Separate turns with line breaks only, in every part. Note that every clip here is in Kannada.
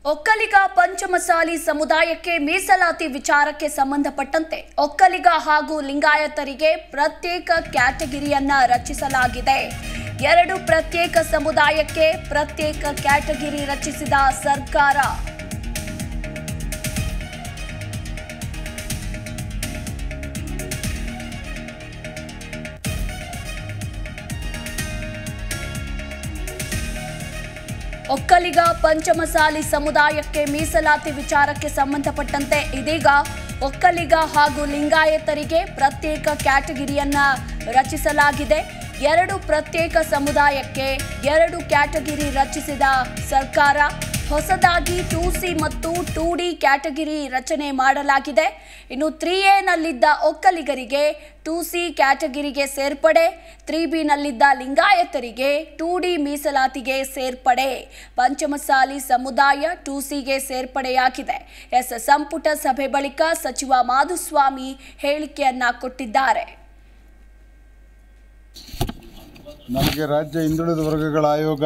ಒಕ್ಕಲಿಗ ಪಂಚಮಸಾಲಿ ಸಮುದಾಯಕ್ಕೆ ಮೀಸಲಾತಿ ವಿಚಾರಕ್ಕೆ ಸಂಬಂಧಪಟ್ಟಂತೆ ಒಕ್ಕಲಿಗ ಹಾಗೂ ಲಿಂಗಾಯತರಿಗೆ ಪ್ರತ್ಯೇಕ ಕ್ಯಾಟಗಿರಿಯನ್ನ ರಚಿಸಲಾಗಿದೆ ಎರಡು ಪ್ರತ್ಯೇಕ ಸಮುದಾಯಕ್ಕೆ ಪ್ರತ್ಯೇಕ ಕ್ಯಾಟಗಿರಿ ರಚಿಸಿದ ಸರ್ಕಾರ ಒಕ್ಕಲಿಗ ಪಂಚಮಸಾಲಿ ಸಮುದಾಯಕ್ಕೆ ಮೀಸಲಾತಿ ವಿಚಾರಕ್ಕೆ ಸಂಬಂಧಪಟ್ಟಂತೆ ಇದೀಗ ಒಕ್ಕಲಿಗ ಹಾಗೂ ಲಿಂಗಾಯತರಿಗೆ ಪ್ರತ್ಯೇಕ ಕ್ಯಾಟಗಿರಿಯನ್ನ ರಚಿಸಲಾಗಿದೆ ಎರಡು ಪ್ರತ್ಯೇಕ ಸಮುದಾಯಕ್ಕೆ ಎರಡು ಕ್ಯಾಟಗಿರಿ ರಚಿಸಿದ ಸರ್ಕಾರ ಹೊಸದಾಗಿ ಟೂ ಸಿ ಮತ್ತು ಟೂ ಡಿ ಕ್ಯಾಟಗಿರಿ ರಚನೆ ಮಾಡಲಾಗಿದೆ ಇನ್ನು ತ್ರೀ ಎನಲ್ಲಿದ್ದ ಒಕ್ಕಲಿಗರಿಗೆ ಟೂ ಸಿ ಕ್ಯಾಟಗಿರಿಗೆ ಸೇರ್ಪಡೆ ತ್ರೀ ಬಿನಲ್ಲಿದ್ದ ಲಿಂಗಾಯತರಿಗೆ ಟೂ ಡಿ ಮೀಸಲಾತಿಗೆ ಸೇರ್ಪಡೆ ಪಂಚಮಸಾಲಿ ಸಮುದಾಯ ಟೂ ಸಿಗೆ ಸೇರ್ಪಡೆಯಾಗಿದೆ ಎಸ್ ಸಂಪುಟ ಸಭೆ ಬಳಿಕ ಸಚಿವ ಮಾಧುಸ್ವಾಮಿ ಹೇಳಿಕೆಯನ್ನ ಕೊಟ್ಟಿದ್ದಾರೆ
ನಮಗೆ ರಾಜ್ಯ ಹಿಂದುಳಿದ ವರ್ಗಗಳ ಆಯೋಗ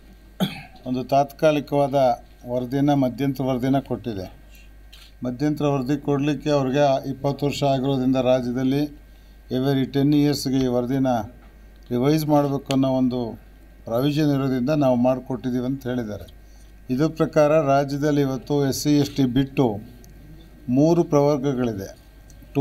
ಒಂದು ತಾತ್ಕಾಲಿಕವಾದ ವರದಿನ ಮಧ್ಯಂತರ ವರದಿನ ಕೊಟ್ಟಿದೆ ಮಧ್ಯಂತರ ವರದಿ ಕೊಡಲಿಕ್ಕೆ ಅವ್ರಿಗೆ ಇಪ್ಪತ್ತು ವರ್ಷ ಆಗಿರೋದ್ರಿಂದ ರಾಜ್ಯದಲ್ಲಿ ಎವರಿ ಟೆನ್ ಇಯರ್ಸ್ಗೆ ಈ ವರದಿನ ರಿವೈಸ್ ಮಾಡಬೇಕು ಅನ್ನೋ ಒಂದು ಪ್ರಾವಿಷನ್ ಇರೋದ್ರಿಂದ ನಾವು ಮಾಡಿಕೊಟ್ಟಿದ್ದೀವಿ ಅಂತ ಹೇಳಿದ್ದಾರೆ ಇದ್ರ ಪ್ರಕಾರ ರಾಜ್ಯದಲ್ಲಿ ಇವತ್ತು ಎಸ್ ಸಿ ಎಸ್ ಟಿ ಬಿಟ್ಟು ಮೂರು ಪ್ರವರ್ಗಗಳಿದೆ two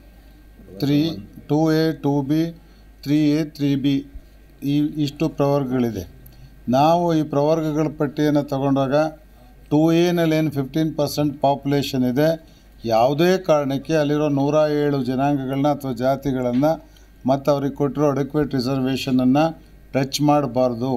three two A two B three A three B ಈ ಇಷ್ಟು ಪ್ರವರ್ಗಗಳಿದೆ ನಾವು ಈ ಪ್ರವರ್ಗಗಳ ಪಟ್ಟಿಯನ್ನು ತಗೊಂಡಾಗ ಟೂ ಎನಲ್ಲಿ ಏನು ಫಿಫ್ಟೀನ್ ಪರ್ಸೆಂಟ್ ಪಾಪ್ಯುಲೇಷನ್ ಇದೆ ಯಾವುದೇ ಕಾರಣಕ್ಕೆ ಅಲ್ಲಿರೋ ನೂರ ಏಳು ಜನಾಂಗಗಳನ್ನ ಅಥವಾ ಜಾತಿಗಳನ್ನು ಮತ್ತು ಅವ್ರಿಗೆ ಕೊಟ್ಟಿರೋ ಅಡೆಕ್ವೇಟ್ ರಿಸರ್ವೇಷನನ್ನು ಟಚ್ ಮಾಡಬಾರ್ದು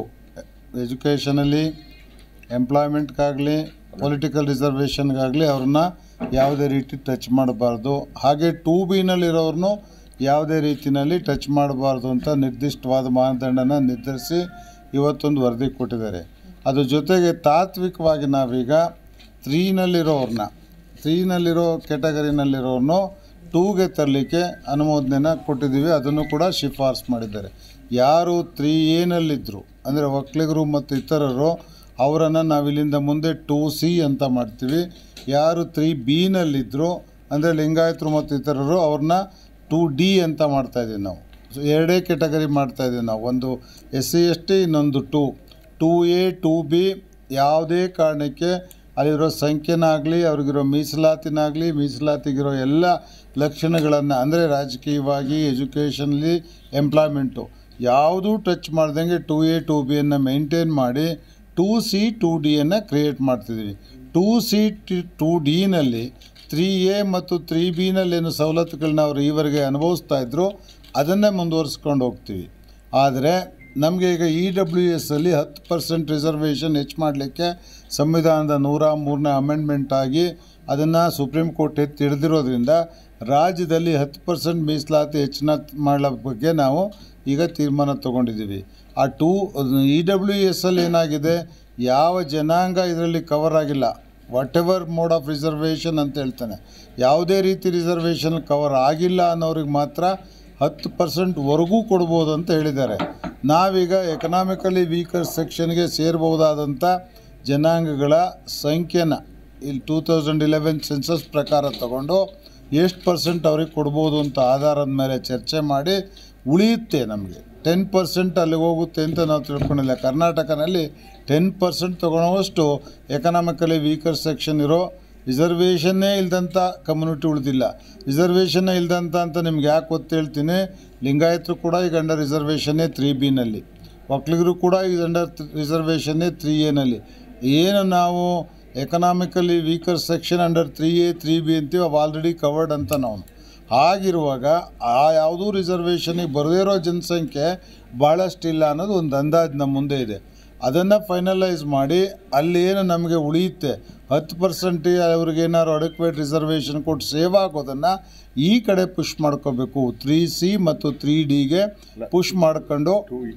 ಎಜುಕೇಷನಲ್ಲಿ ಎಂಪ್ಲಾಯ್ಮೆಂಟ್ಗಾಗಲಿ ಪೊಲಿಟಿಕಲ್ ರಿಸರ್ವೇಷನ್ಗಾಗಲಿ ಅವ್ರನ್ನ ಯಾವುದೇ ರೀತಿ ಟಚ್ ಮಾಡಬಾರ್ದು ಹಾಗೆ ಟೂ ಬಿನಲ್ಲಿರೋರ್ನು ಯಾವುದೇ ರೀತಿಯಲ್ಲಿ ಟಚ್ ಮಾಡಬಾರ್ದು ಅಂತ ನಿರ್ದಿಷ್ಟವಾದ ಮಾನದಂಡನ ನಿರ್ಧರಿಸಿ ಇವತ್ತೊಂದು ವರದಿ ಕೊಟ್ಟಿದ್ದಾರೆ ಅದ್ರ ಜೊತೆಗೆ ತಾತ್ವಿಕವಾಗಿ ನಾವೀಗ ತ್ರೀನಲ್ಲಿರೋರನ್ನ ತ್ರೀನಲ್ಲಿರೋ ಕೆಟಗರಿನಲ್ಲಿರೋರ್ನು ಟೂಗೆ ತರಲಿಕ್ಕೆ ಅನುಮೋದನೆನ ಕೊಟ್ಟಿದ್ದೀವಿ ಅದನ್ನು ಕೂಡ ಶಿಫಾರಸು ಮಾಡಿದ್ದಾರೆ ಯಾರು ತ್ರೀ ಏನಲ್ಲಿದ್ದರು ಅಂದರೆ ಒಕ್ಕಲಿಗರು ಮತ್ತು ಇತರರು ಅವರನ್ನು ನಾವಿಲ್ಲಿಂದ ಮುಂದೆ ಟೂ ಸಿ ಅಂತ ಮಾಡ್ತೀವಿ ಯಾರು ತ್ರೀ ಬಿನಲ್ಲಿದ್ದರು ಅಂದರೆ ಲಿಂಗಾಯತರು ಮತ್ತು ಇತರರು ಅವ್ರನ್ನ ಟೂ ಡಿ ಅಂತ ಮಾಡ್ತಾಯಿದ್ದೀವಿ ನಾವು ಸೊ ಎರಡೇ ಕೆಟಗರಿ ಮಾಡ್ತಾಯಿದ್ದೀವಿ ನಾವು ಒಂದು ಎಸ್ ಸಿ ಎಸ್ ಟಿ ಇನ್ನೊಂದು two two A two B ಯಾವುದೇ ಕಾರಣಕ್ಕೆ ಅಲ್ಲಿರೋ ಸಂಖ್ಯೆನಾಗಲಿ ಅವ್ರಿಗಿರೋ ಮೀಸಲಾತಿನಾಗಲಿ ಮೀಸಲಾತಿಗಿರೋ ಎಲ್ಲ ಲಕ್ಷಣಗಳನ್ನು ಅಂದರೆ ರಾಜಕೀಯವಾಗಿ ಎಜುಕೇಷನ್ಲಿ ಎಂಪ್ಲಾಯ್ಮೆಂಟು ಯಾವುದೂ ಟಚ್ ಮಾಡ್ದಂಗೆ ಟೂ ಎ ಟೂ ಬಿಯನ್ನು ಮೇಂಟೈನ್ ಮಾಡಿ ಟೂ ಸಿ ಟೂ ಡಿಯನ್ನು ಕ್ರಿಯೇಟ್ ಮಾಡ್ತಿದ್ದೀವಿ ಟೂ ಸಿ ಟಿ ಟೂ ಡಿನಲ್ಲಿ ತ್ರೀ ಎ ಮತ್ತು ತ್ರೀ ಬಿನಲ್ಲಿ ಏನು ಸವಲತ್ತುಗಳನ್ನ ಅವರು ಈವರೆಗೆ ಅನುಭವಿಸ್ತಾ ಇದ್ರು ಅದನ್ನೇ ಮುಂದುವರಿಸ್ಕೊಂಡು ಹೋಗ್ತೀವಿ ಆದರೆ ನಮಗೆ ಈಗ ಇ ಡಬ್ಲ್ಯೂ ಎಸ್ ಅಲ್ಲಿ ಹತ್ತು ಪರ್ಸೆಂಟ್ ರಿಸರ್ವೇಷನ್ ಹೆಚ್ಚು ಮಾಡಲಿಕ್ಕೆ ಸಂವಿಧಾನದ ನೂರ ಮೂರನೇ ಅಮೆಂಡ್ಮೆಂಟ್ ಆಗಿ ಅದನ್ನು ಸುಪ್ರೀಂ ಕೋರ್ಟ್ ಎತ್ತಿ ಹಿಡಿದಿರೋದ್ರಿಂದ ರಾಜ್ಯದಲ್ಲಿ ಹತ್ತು ಪರ್ಸೆಂಟ್ ಮೀಸಲಾತಿ ಹೆಚ್ಚಿನ ಮಾಡೋ ಬಗ್ಗೆ ನಾವು ಈಗ ತೀರ್ಮಾನ ತೊಗೊಂಡಿದ್ದೀವಿ ಆ ಟೂ ಇ ಡಬ್ಲ್ಯೂ ಎಸ್ ಅಲ್ಲಿ ಏನಾಗಿದೆ ಯಾವ ಜನಾಂಗ ಇದರಲ್ಲಿ ಕವರ್ ಆಗಿಲ್ಲ whatever mode of reservation ಅಂತ ಹೇಳ್ತಾನೆ ಯಾವುದೇ ರೀತಿ ರಿಸರ್ವೇಷನ್ ಕವರ್ ಆಗಿಲ್ಲ ಅನ್ನೋರಿಗೆ ಮಾತ್ರ ಹತ್ತು ಪರ್ಸೆಂಟ್ವರೆಗೂ ಕೊಡ್ಬೋದು ಅಂತ ಹೇಳಿದ್ದಾರೆ ನಾವೀಗ ಎಕನಾಮಿಕಲಿ ವೀಕರ್ ಸೆಕ್ಷನ್ಗೆ ಸೇರ್ಬೋದಾದಂಥ ಜನಾಂಗಗಳ ಸಂಖ್ಯೆನ ಇಲ್ಲಿ ಟೂ ತೌಸಂಡ್ ಇಲೆವೆನ್ ಸೆನ್ಸಸ್ ಪ್ರಕಾರ ತಗೊಂಡು ಎಷ್ಟು ಪರ್ಸೆಂಟ್ ಅವ್ರಿಗೆ ಕೊಡ್ಬೋದು ಅಂತ ಆಧಾರದ ಮೇಲೆ ಚರ್ಚೆ ಮಾಡಿ ಉಳಿಯುತ್ತೆ ನಮಗೆ ಟೆನ್ ಪರ್ಸೆಂಟ್ ಅಲ್ಲಿಗೆ ಹೋಗುತ್ತೆ ಅಂತ ನಾವು ತಿಳ್ಕೊಂಡಿಲ್ಲ ಕರ್ನಾಟಕನಲ್ಲಿ ಟೆನ್ ಪರ್ಸೆಂಟ್ ತೊಗೊಳೋವಷ್ಟು ಎಕನಾಮಿಕಲಿ ವೀಕರ್ ಸೆಕ್ಷನ್ ಇರೋ ರಿಸರ್ವೇಷನ್ನೇ ಇಲ್ದಂಥ ಕಮ್ಯುನಿಟಿ ಉಳಿದಿಲ್ಲ ರಿಸರ್ವೇಷನ್ನೇ ಇಲ್ದಂಥ ಅಂತ ನಿಮ್ಗೆ ಯಾಕೆ ಗೊತ್ತು ಹೇಳ್ತೀನಿ ಲಿಂಗಾಯತರು ಕೂಡ ಈಗ ಅಂಡರ್ ರಿಸರ್ವೇಷನ್ನೇ ತ್ರೀ ಬಿನಲ್ಲಿ ಒಕ್ಕಲಿಗರು ಕೂಡ ಈಗ ಅಂಡರ್ ರಿಸರ್ವೇಷನ್ನೇ ತ್ರೀ ಎನಲ್ಲಿ ಏನು ನಾವು economically weaker section under three A three B ಅಂತೀವಿ ಅವು ಆಲ್ರೆಡಿ ಕವರ್ಡ್ ಅಂತ ನಾವು ಹಾಗಿರುವಾಗ ಆ ಯಾವುದೂ ರಿಸರ್ವೇಷನಿಗೆ ಬರದೇ ಇರೋ ಜನಸಂಖ್ಯೆ ಭಾಳಷ್ಟಿಲ್ಲ ಅನ್ನೋದು ಒಂದು ಅಂದಾಜು ನಮ್ಮ ಮುಂದೆ ಇದೆ ಅದನ್ನು ಫೈನಲೈಸ್ ಮಾಡಿ ಅಲ್ಲಿ ಏನು ನಮಗೆ ಉಳಿಯುತ್ತೆ ಹತ್ತು ಪರ್ಸೆಂಟ್ ಅವ್ರಿಗೆ ಏನಾದ್ರು ಅಡೆಕ್ವೇಟ್ ರಿಸರ್ವೇಷನ್ ಕೊಟ್ಟು ಸೇವ್ ಆಗೋದನ್ನು ಈ ಕಡೆ ಪುಷ್ ಮಾಡ್ಕೋಬೇಕು ತ್ರೀ ಸಿ ಮತ್ತು ತ್ರೀ ಡಿಗೆ ಪುಷ್ ಮಾಡ್ಕೊಂಡು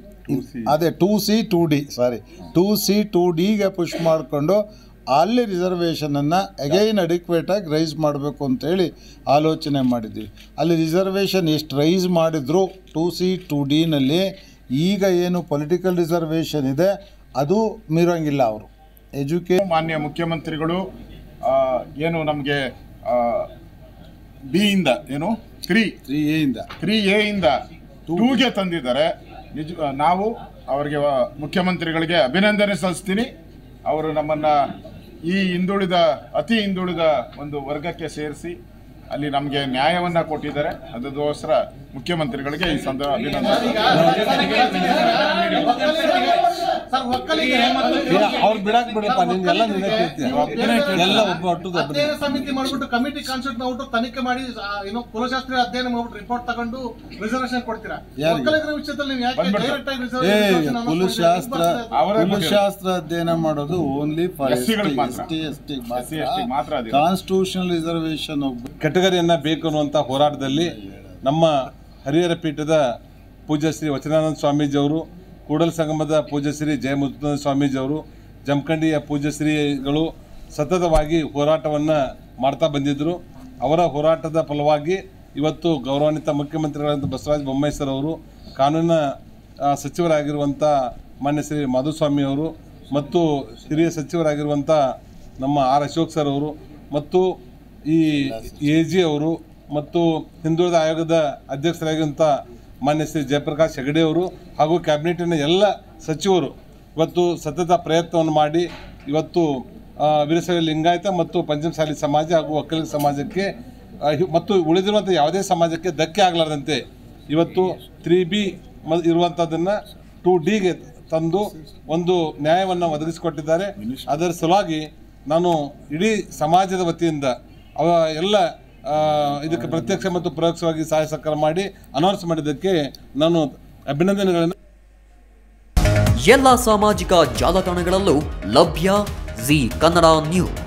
ಅದೇ two C two D sorry two C two ಡಿಗೆ ಪುಷ್ ಮಾಡಿಕೊಂಡು ಅಲ್ಲಿ ರಿಸರ್ವೇಷನನ್ನು ಅಗೈನ್ ಅಡಿಕ್ವೇಟಾಗಿ ರೈಸ್ ಮಾಡಬೇಕು ಅಂತೇಳಿ ಆಲೋಚನೆ ಮಾಡಿದ್ವಿ ಅಲ್ಲಿ ರಿಸರ್ವೇಷನ್ ಎಷ್ಟು ರೈಸ್ ಮಾಡಿದ್ರು ಟೂ ಸಿ ಟೂ ಡಿನಲ್ಲಿ ಈಗ ಏನು ಪೊಲಿಟಿಕಲ್ ರಿಸರ್ವೇಷನ್ ಇದೆ ಅದು ಮೀರೋಂಗಿಲ್ಲ ಅವರು ಎಜುಕೇ
ಮಾನ್ಯ ಮುಖ್ಯಮಂತ್ರಿಗಳು ಆ, ಏನು ನಮಗೆ ಬಿ ಇಂದ ಏನು ತ್ರೀ
ತ್ರೀ ಎಯಿಂದ
ತ್ರೀ ಎ ಇಂದ ಟೂಗೆ ತಂದಿದ್ದಾರೆ ನಿಜ ನಾವು ಅವರಿಗೆ ಆ, ಮುಖ್ಯಮಂತ್ರಿಗಳಿಗೆ ಅಭಿನಂದನೆ ಸಲ್ಲಿಸ್ತೀನಿ ಅವರು ನಮ್ಮನ್ನ ಈ ಹಿಂದುಳಿದ ಅತಿ ಹಿಂದುಳಿದ ಒಂದು ವರ್ಗಕ್ಕೆ ಸೇರಿಸಿ ಅಲ್ಲಿ ನಮಗೆ ನ್ಯಾಯವನ್ನ ಕೊಟ್ಟಿದ್ದಾರೆ ಅದಕ್ಕೋಸ್ಕರ ಮುಖ್ಯಮಂತ್ರಿಗಳಿಗೆ ಈ ಸಂದರ್ಭ ಅಭಿನಂದನೆ
ಅವ್ರು ಬಿಡಾಕ್ ಬಿಡಪ್ಪ ನಿನ್ಗೆ ಎಲ್ಲ ನಿನಗೆ ಕೇಳ್ತೀಯ. ಎಲ್ಲ ಒಬ್ಬ ಒಟ್ಟುದು ಒಬ್ಬನೇ.
ಅಧ್ಯಯನ ಸಮಿತಿ ಮಾಡ್ಬಿಟ್ಟು ಕಮಿಟಿ ಕಾನ್ಸ್ಟಿಟ್ಯೂಟ್ ಮಾಡ್ಬಿಟ್ಟು ತನಿಖೆ ಮಾಡಿ ಆ, ಏನೋ ಕುಲಶಾಸ್ತ್ರೀಯ ಅಧ್ಯಯನ ಮಾಡ್ಬಿಟ್ಟು ರಿಪೋರ್ಟ್ ತಗೊಂಡು ರಿಸರ್ವೇಶನ್ ಕೊಡ್ತೀರಾ
ಯಾರಿಗೆ?
ಒಕ್ಕಲಿಗರ ವಿಷಯದಲ್ಲಿ ನೀವು ಯಾಕೆ
ಬಂದ್ಬಿಡ್ತು.
ಡೈರೆಕ್ಟ್ ಆಗಿ
ಏ
ರಿಸರ್ವೇಶನ್
ಕುಲಶಾಸ್ತ್ರ
ಅವರೇ
ಕುಲಶಾಸ್ತ್ರ ಅಧ್ಯಯನ ಮಾಡೋದು ಓನ್ಲಿ ಫಾರ್ ಎಸ್
SC ಗಳಿಗೆ
ಟಿ
ಮಾತ್ರ.
S T S T
SC, ST ಮಾತ್ರ ಅದಿರೋದು.
ಕಾನ್ಸ್ಟಿಟ್ಯೂಷನಲ್ ರಿಸರ್ವೇಶನ್ ಹೋಗ್ಬೇಕು
ಕೆಟಗರಿಯನ್ನ ಬೇಕು ಅನ್ನುವಂಥ ಹೋರಾಟದಲ್ಲಿ ನಮ್ಮ ಹರಿಹರ ಪೀಠದ ಪೂಜ್ಯ ಶ್ರೀ ವಚನಾನಂದ ಸ್ವಾಮೀಜಿಯವರು ಕೂಡಲ ಸಂಗಮದ ಪೂಜ್ಯ ಶ್ರೀ ಜಯಮುತ್ತಾನಂದ ಸ್ವಾಮೀಜಿಯವರು ಜಮಖಂಡಿಯ ಪೂಜ್ಯ ಶ್ರೀಗಳು ಸತತವಾಗಿ ಹೋರಾಟವನ್ನು ಮಾಡ್ತಾ ಬಂದಿದ್ದರು ಅವರ ಹೋರಾಟದ ಫಲವಾಗಿ ಇವತ್ತು ಗೌರವಾನ್ವಿತ ಮುಖ್ಯಮಂತ್ರಿಗಳಾದ ಬಸವರಾಜ ಬೊಮ್ಮಾಯಿ ಸರ್ ಅವರು ಕಾನೂನಿನ ಆ, ಸಚಿವರಾಗಿರುವಂಥ ಮಾನ್ಯ ಶ್ರೀ ಮಾಧುಸ್ವಾಮಿ ಅವರು ಮತ್ತು ಹಿರಿಯ ಸಚಿವರಾಗಿರುವಂಥ ನಮ್ಮ ಆರ್ ಅಶೋಕ್ ಸರ್ ಅವರು ಮತ್ತು ಈ ಎ ಜಿ ಅವರು ಮತ್ತು ಹಿಂದುಳಿದ ಆಯೋಗದ ಅಧ್ಯಕ್ಷರಾಗಿರುವಂಥ ಮಾನ್ಯ ಶ್ರೀ ಜಯಪ್ರಕಾಶ್ ಹೆಗಡೆ ಅವರು ಹಾಗೂ ಕ್ಯಾಬಿನೆಟಿನ ಎಲ್ಲ ಸಚಿವರು ಇವತ್ತು ಸತತ ಪ್ರಯತ್ನವನ್ನು ಮಾಡಿ ಇವತ್ತು ಆ, ವೀರಶೈವ ಲಿಂಗಾಯತ ಮತ್ತು ಪಂಚಮಸಾಲಿ ಸಮಾಜ ಹಾಗೂ ಒಕ್ಕಲಿಗ ಸಮಾಜಕ್ಕೆ ಆ, ಹಿ- ಮತ್ತು ಉಳಿದಿರುವಂಥ ಯಾವುದೇ ಸಮಾಜಕ್ಕೆ ಧಕ್ಕೆ ಆಗಲಾರ್ದಂತೆ ಇವತ್ತು ತ್ರೀ ಬಿ ಮ ಇರುವಂಥದ್ದನ್ನು ಟು ಡಿಗೆ ತಂದು ಒಂದು ನ್ಯಾಯವನ್ನು ಒದಗಿಸಿಕೊಟ್ಟಿದ್ದಾರೆ ಅದರ ಸಲುವಾಗಿ ನಾನು ಇಡೀ ಸಮಾಜದ ವತಿಯಿಂದ ಅವ ಎಲ್ಲ ಆ, ಇದಕ್ಕೆ ಪ್ರತ್ಯಕ್ಷ ಮತ್ತು ಪರೋಕ್ಷವಾಗಿ ಸಹಾಯ ಸಹಕಾರ ಮಾಡಿ ಅನೌನ್ಸ್ ಮಾಡಿದ್ದಕ್ಕೆ ನಾನು ಅಭಿನಂದನೆಗಳನ್ನು
ಎಲ್ಲ ಸಾಮಾಜಿಕ ಜಾಲತಾಣಗಳಲ್ಲೂ ಲಭ್ಯ ಜಿ ಕನ್ನಡ ನ್ಯೂಸ್